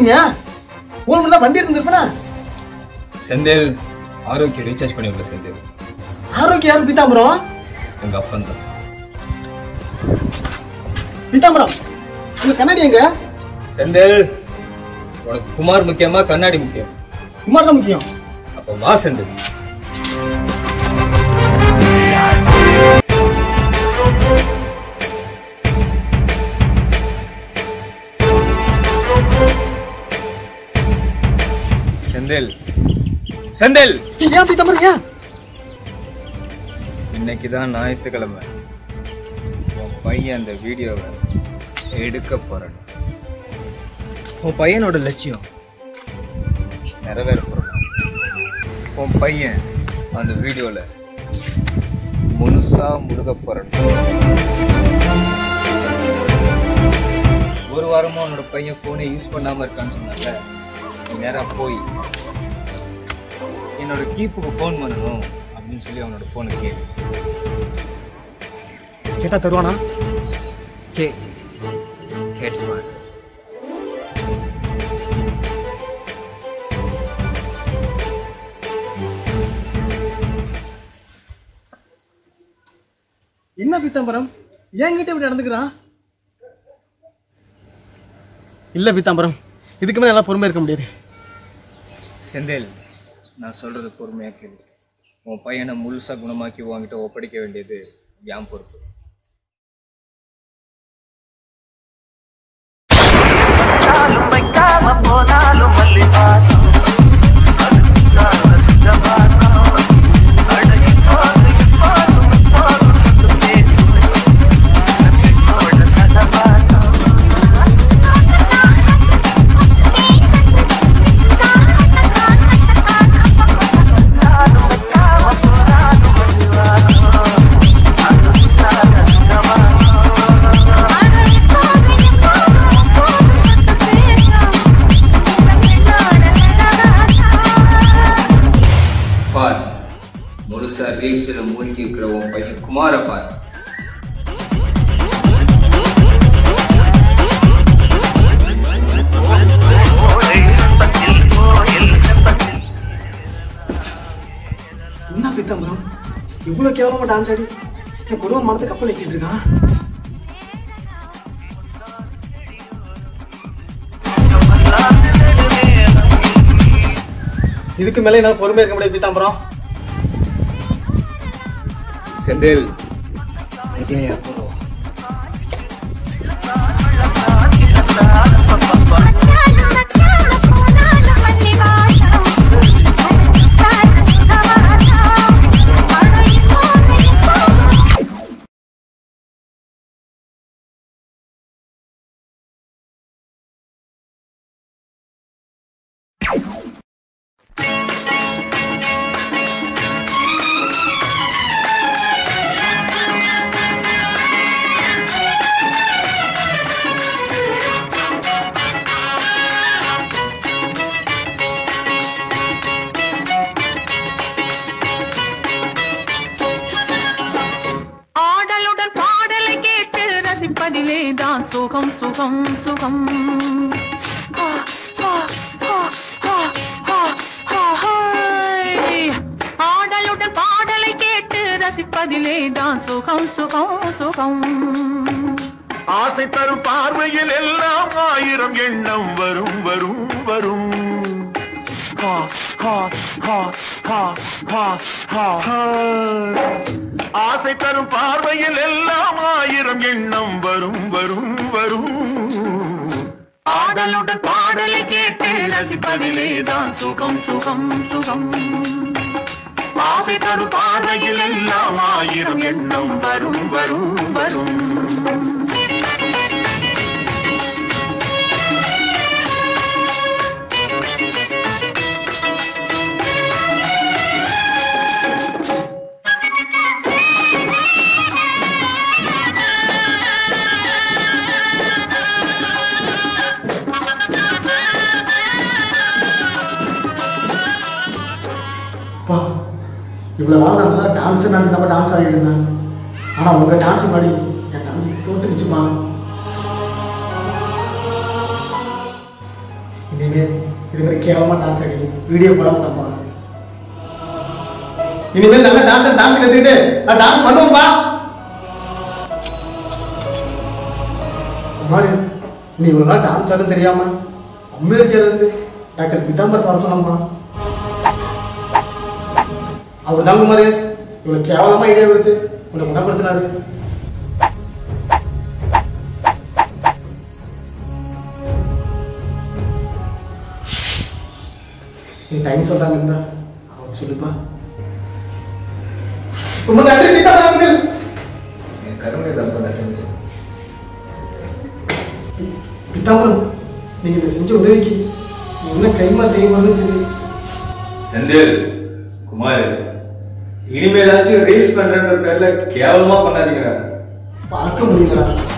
என்னாச்சுங்க ஃபோன் பண்ணா வண்டி இருந்திருப்பேனா செந்தில் ஆரோக்கிய ரீசார்ஜ் பண்ணி விடல செந்தில் ஆரோக்கியம் யாரும் பீதாம்பரம் எங்க அப்பன் தான் பீதாம்பரம் உங்க கண்ணாடி எங்க செந்தில் உனக்கு குமார் முக்கியமா கண்ணாடி முக்கியம் குமார் தான் முக்கியம் அப்போ வா செந்தில் செந்தில் செந்தில் ஏன் பீதாம்பரம் ஏன் இன்னைக்கு தான் ஞாயிற்றுக்கிழமை உன் பையன் அந்த வீடியோவை எடுக்க போறான் உன் பையனோட லட்சியம் நிறைவேற போறான் உன் பையன் அந்த வீடியோல முழுசா முழுக போறான் ஒரு வாரமா உன்னோட பையன் போனை யூஸ் பண்ணாம இருக்கான்னு சொன்னால நீ நேரா போய் என்னோட கீப்புக்கு ஃபோன் பண்ணணும் அப்படின்னு சொல்லி அவனோட ஃபோனை கேளு கேட்டா தருவானா கே கேட்டுப்பார் என்ன பீதாம்பரம் என்கிட்ட இப்படி நடந்துக்கிறான் இல்ல பீதாம்பரம் இதுக்கு மேல எல்லாம் பொறுமையா இருக்க முடியாது செந்தில் நான் சொல்றது பொறுமையா கேளு உன் பையனை முழுசா குணமாக்கி உன்கிட்ட ஒப்படைக்க வேண்டியது என் பொறுப்பு வைத்தாலும் வைக்காம போனாலும் மல்லி வாசம் அதுதான் ரசித்த வாசம் அட இப்போது இப்போதும் இப்போதும் சுட்டு பேசும் என்னோட சகவாசம் வைத்தாலும் வைக்காம போனாலும் மல்லி வாசம் அதுதான் ரசித்த வாசம் பார் முழுசா ரீல்ஸ்ல மூழ்கி இருக்கிற உன் பையன் குமார பார் என்ன பீதாம்பரம் இவ்வளவு கேவலமா டான்ஸ் ஆடி என் குடும்ப மனத்தை கப்பல் ஏற்றிட்டு இருக்கான் இதுக்கு மேல என்னால பொறுமையா இருக்க முடியாது பீதாம்பரம் செந்தில் இதே அப்புறம் ஆடலுடன் பாடலை கேட்டு ரசிப்பதிலே தான் சுகம் சுகம் சுகம் ஆ, ஆ, ஆ, ஆ, ஆ, ஆ, ஹாய். ஆடலுடன் பாடலை கேட்டு ரசிப்பதிலே தான் சுகம் சுகம் சுகம் ஆசை தரும் பார்வையில் எல்லாம் ஆயிரம் எண்ணம் வரும் வரும் வரும் ஹா, ஹா, ஹா, ஹா, ஹா, ஹா, ஹா. ஆசை தரும் பார்வையில் எல்லாம் ஆயிரம் எண்ணம் வரும் வரும் வரும் ஆடலுடன் பாடலை கேட்டு ரசிப்பதிலே தான் சுகம் சுகம் சுகம் ஆசை தரும் பார்வையில் எல்லாம் ஆயிரம் எண்ணம் வரும் வரும் வரும் அப்பா இவ்வளோ நாள் நான் நல்லா டான்ஸ் நினச்சி நம்ம டான்ஸ் ஆடிட்டு இருந்தேன் ஆனால் உங்கள் டான்ஸ் மாதிரி என் டான்ஸ் தோத்துடுச்சுப்பா இனி தம்பி இது மாதிரி கேவலமா டான்ஸ் ஆடி வீடியோ போட மாட்டேன்ப்பா இனிமேல் நல்ல டான்ஸ் டான்ஸ் கத்துக்கிட்டு நான் டான்ஸ் பண்ணுவேன்ப்பா குமாரி நீ இவ்வளவு நாள் டான்ஸ் ஆடுன்னு தெரியாம அமெரிக்கால இருந்து டாக்டர் பிதாம்பரத்தை வர சொன்னப்பா அவர் தான் குமாரி இவ்வளவு கேவலமா ஐடியா கொடுத்து உன்னை குணப்படுத்தினாரு நீ டைம் சொல்றாங்க இருந்தா அவர் சொல்லுப்பா ரொம்ப நன்றி பிதாம்பரம் அவர்கள் என் கருணை தான் நான் செஞ்சேன் பித்தாம்பரம் நீங்க இதை செஞ்ச உதவிக்கு என்ன கைமா செய்யணும்னு தெரியும் செந்தில் குமார் இனிமேலாச்சும் ரீல்ஸ் பண்றன்ற பேர்ல கேவலமா பண்ணாதீங்க பார்க்க முடியலடா